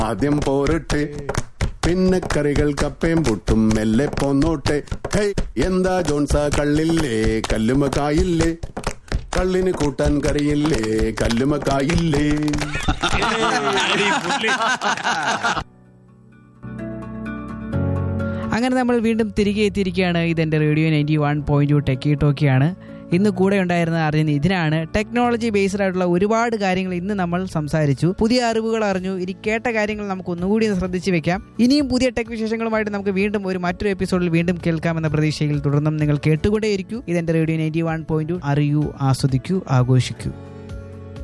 ആദ്യം പോരട്ടെ പിന്നെ കറികൾ കപ്പയും പുട്ടും മെല്ലെ പോന്നോട്ടെ ഹേയ് എന്താ ജോൺസ കള്ളില്ലേ കല്ലുമ കായില്ലേ കള്ളിന് കൂട്ടാൻ കറിയില്ലേ കല്ലുമ കായില്ലേ അങ്ങനെ നമ്മൾ വീണ്ടും തിരികെ എത്തിയിരിക്കുകയാണ് ഇതെൻ്റെ radio ninety one point two techie ടോക്കിയാണ് ഇന്ന് കൂടെ ഉണ്ടായിരുന്ന അറിഞ്ഞ ഇതിനാണ് ടെക്നോളജി ബേസ്ഡ് ആയിട്ടുള്ള ഒരുപാട് കാര്യങ്ങൾ ഇന്ന് നമ്മൾ സംസാരിച്ചു പുതിയ അറിവുകൾ അറിഞ്ഞു ഇനി കേട്ട കാര്യങ്ങൾ നമുക്ക് ഒന്നുകൂടി ഒന്ന് ശ്രദ്ധിച്ച് വെക്കാം ഇനിയും പുതിയ ടെക് വിശേഷങ്ങളുമായിട്ട് നമുക്ക് വീണ്ടും ഒരു മറ്റൊരു എപ്പിസോഡിൽ വീണ്ടും കേൾക്കാമെന്ന പ്രതീക്ഷയിൽ തുടർന്നും നിങ്ങൾ കേട്ടുകൊണ്ടേയിരിക്കൂ ഇതെൻ്റെ radio ninety one point two അറിയൂ ആസ്വദിക്കൂ ആഘോഷിക്കൂ